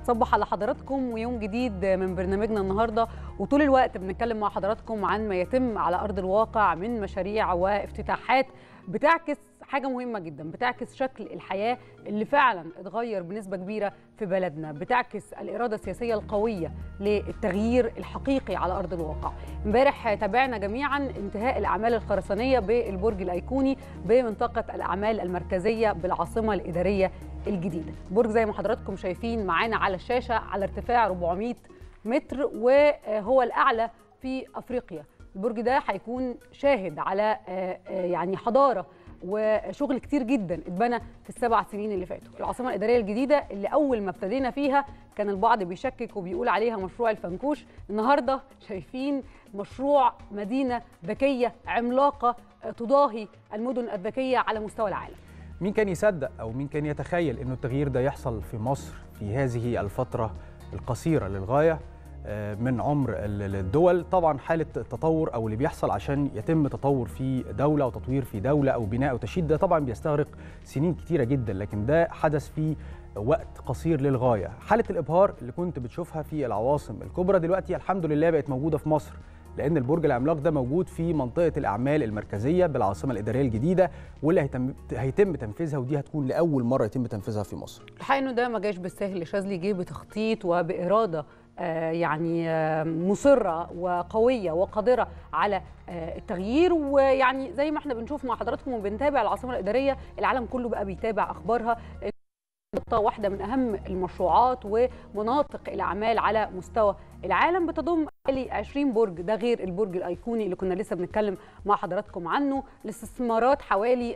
صبح على حضراتكم ويوم جديد من برنامجنا النهارده وطول الوقت بنتكلم مع حضراتكم عن ما يتم على ارض الواقع من مشاريع وافتتاحات بتعكس حاجه مهمه جدا بتعكس شكل الحياه اللي فعلا اتغير بنسبه كبيره في بلدنا بتعكس الاراده السياسيه القويه للتغيير الحقيقي على ارض الواقع امبارح تابعنا جميعا انتهاء الاعمال الخرسانيه بالبرج الايقوني بمنطقه الاعمال المركزيه بالعاصمه الاداريه الجديده برج زي ما حضراتكم شايفين معانا على الشاشه على ارتفاع 400 متر وهو الاعلى في افريقيا البرج ده هيكون شاهد على يعني حضاره وشغل كتير جدا اتبنى في السبع سنين اللي فاتوا العاصمه الاداريه الجديده اللي اول ما ابتدينا فيها كان البعض بيشكك وبيقول عليها مشروع الفنكوش النهارده شايفين مشروع مدينه ذكيه عملاقه تضاهي المدن الذكيه على مستوى العالم مين كان يصدق او مين كان يتخيل انه التغيير ده يحصل في مصر في هذه الفتره القصيره للغايه من عمر الدول طبعا حاله التطور او اللي بيحصل عشان يتم تطور في دوله وتطوير في دوله او بناء او تشييد ده طبعا بيستغرق سنين كتيره جدا لكن ده حدث في وقت قصير للغايه حاله الابهار اللي كنت بتشوفها في العواصم الكبرى دلوقتي الحمد لله بقت موجوده في مصر لان البرج العملاق ده موجود في منطقه الاعمال المركزيه بالعاصمه الاداريه الجديده واللي هيتم هيتم تنفيذها ودي هتكون لاول مره يتم تنفيذها في مصر الحقيقه انه ده ما جاش بالسهل شاذلي جه بتخطيط وباراده يعني مصرة وقوية وقادرة على التغيير ويعني زي ما احنا بنشوف مع حضراتكم وبنتابع العاصمة الإدارية العالم كله بقى بيتابع أخبارها نقطة واحدة من أهم المشروعات ومناطق الأعمال على مستوى العالم بتضم حوالي 20 برج ده غير البرج الأيقوني اللي كنا لسه بنتكلم مع حضراتكم عنه الاستثمارات حوالي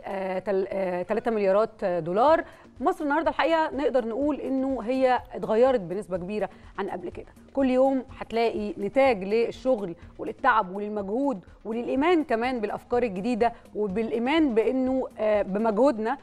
3 مليارات دولار مصر النهارده الحقيقه نقدر نقول انه هي اتغيرت بنسبه كبيره عن قبل كده كل يوم هتلاقي نتاج للشغل وللتعب وللمجهود وللايمان كمان بالافكار الجديده وبالايمان بانه بمجهودنا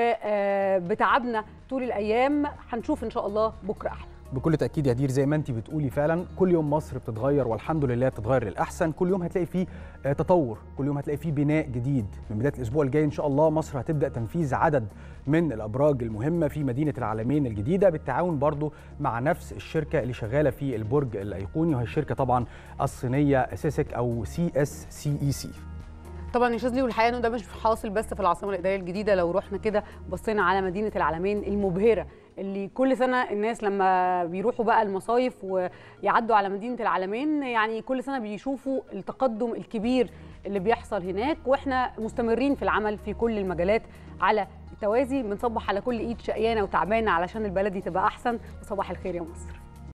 وبتعبنا طول الايام هنشوف ان شاء الله بكره احلى بكل تاكيد يا دير زي ما انت بتقولي فعلا كل يوم مصر بتتغير والحمد لله بتتغير للاحسن كل يوم هتلاقي فيه تطور كل يوم هتلاقي فيه بناء جديد من بدايه الاسبوع الجاي ان شاء الله مصر هتبدا تنفيذ عدد من الابراج المهمه في مدينه العالمين الجديده بالتعاون برضو مع نفس الشركه اللي شغاله في البرج الايقوني وهي الشركه طبعا الصينيه سيسك او سي اس سي اي سي طبعا يا شاذلي والحقيقه انه ده مش حاصل بس في العاصمه الاداريه الجديده لو رحنا كده بصينا على مدينه العالمين المبهره اللي كل سنه الناس لما بيروحوا بقى المصايف ويعدوا على مدينه العالمين يعني كل سنه بيشوفوا التقدم الكبير اللي بيحصل هناك واحنا مستمرين في العمل في كل المجالات على التوازي بنصبح على كل ايد شقيانه وتعبانه علشان البلد دي تبقى احسن وصباح الخير يا مصر